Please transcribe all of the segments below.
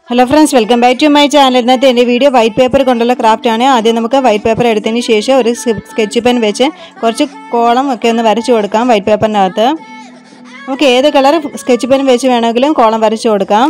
Hello friends welcome back to my channel ഇന്നത്തെ എൻ്റെ video white paper കൊണ്ടുള്ള craft ആണ് ആദ്യം നമുക്ക് വൈറ്റ് പേപ്പർ എടുത്തതിന് ശേഷം ഒരു സ്കെച്ച് പെൻ വെച്ച് കുറച്ച് കോളം ഒക്കെ ഒന്ന് വരച്ചു കൊടുക്കാം വൈറ്റ് പേപ്പറിനകത്ത് നമുക്ക് ഏത് കളർ സ്കെച്ച് പെൻ വെച്ച് വേണമെങ്കിലും കോളം വരച്ചു കൊടുക്കാം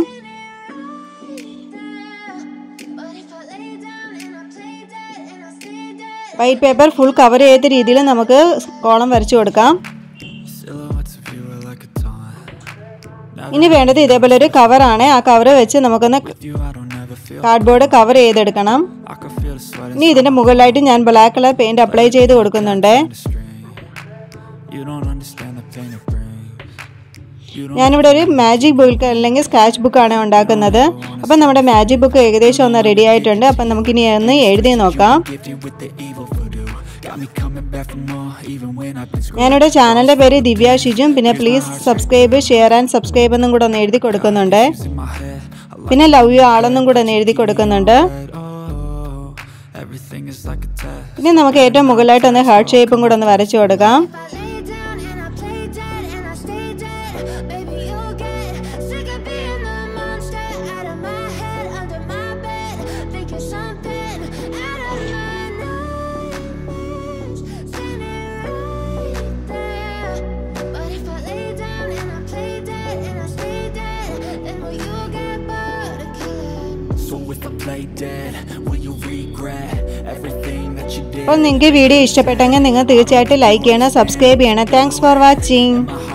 വൈറ്റ് പേപ്പർ ഫുൾ കവർ ചെയ്ത രീതിയിൽ നമുക്ക് കോളം വരച്ചു കൊടുക്കാം Silhouettes of you are like a taunt. Now ഇനി വേണ്ടത് ഇതേപോലെ ഒരു കവറാണ് ആ കവർ വെച്ച് നമുക്കൊന്ന് with you, I don't ever feel. Cardboard cover ചെയ്തെടുക്കണം I can feel the sweat ഇനി ഇതിന്റെ മുകളിലായിട്ട് ഞാൻ ബ്ലാക്ക് കളർ പെയിന്റ് അപ്ലൈ ചെയ്ത് കൊടുക്കുന്നുണ്ട് in the string. You don't understand the pain it brings. You don't ഞാനിവിടെ ഒരു മാജിക് ബുക്ക് അല്ലെങ്കിൽ സ്ക്രാച്ച് ബുക്കാണ് ഉണ്ടാക്കുന്നത് അപ്പം നമ്മുടെ മാജിക് ബുക്ക് ഏകദേശം ഒന്ന് റെഡി ആയിട്ടുണ്ട് അപ്പം നമുക്കിനി ഒന്ന് എഴുതി നോക്കാം gifted with the evil voodoo. Got me coming back for more, even when I've been screwed. ഞാനിവിടെ ചാനലിന്റെ പേര് ദിവ്യ ഷിജും പിന്നെ please subscribe share and subscribe എന്നും കൂടെ ഒന്ന് എഴുതി കൊടുക്കുന്നുണ്ട് in my head. I like പിന്നെ ലവ് യു ആളെന്നും കൂടെ ഒന്ന് എഴുതി കൊടുക്കുന്നുണ്ട് it. Oh, everything is like a test. ഇനി നമുക്ക് ഏറ്റവും മുകളിലായിട്ട് ഒന്ന് ഹാർട്ട് ഷേപ്പും കൂടെ ഒന്ന് വരച്ചു കൊടുക്കാം If I lay down and I play dead and I stay dead, baby you'll get sick of being the monster out of my head, under my bed. Think you're something out of my nightmares, standing right there. But if I lay down and I play dead and I stay dead, then will you get bored of killing? So if I play dead, will you regret everything that you did? അപ്പോൾ നിങ്ങൾക്ക് video ഇഷ്ടപ്പെട്ടെങ്കിൽ നിങ്ങൾ തീർച്ചയായിട്ടും like ചെയ്യണം subscribe ചെയ്യണം thanks for watching My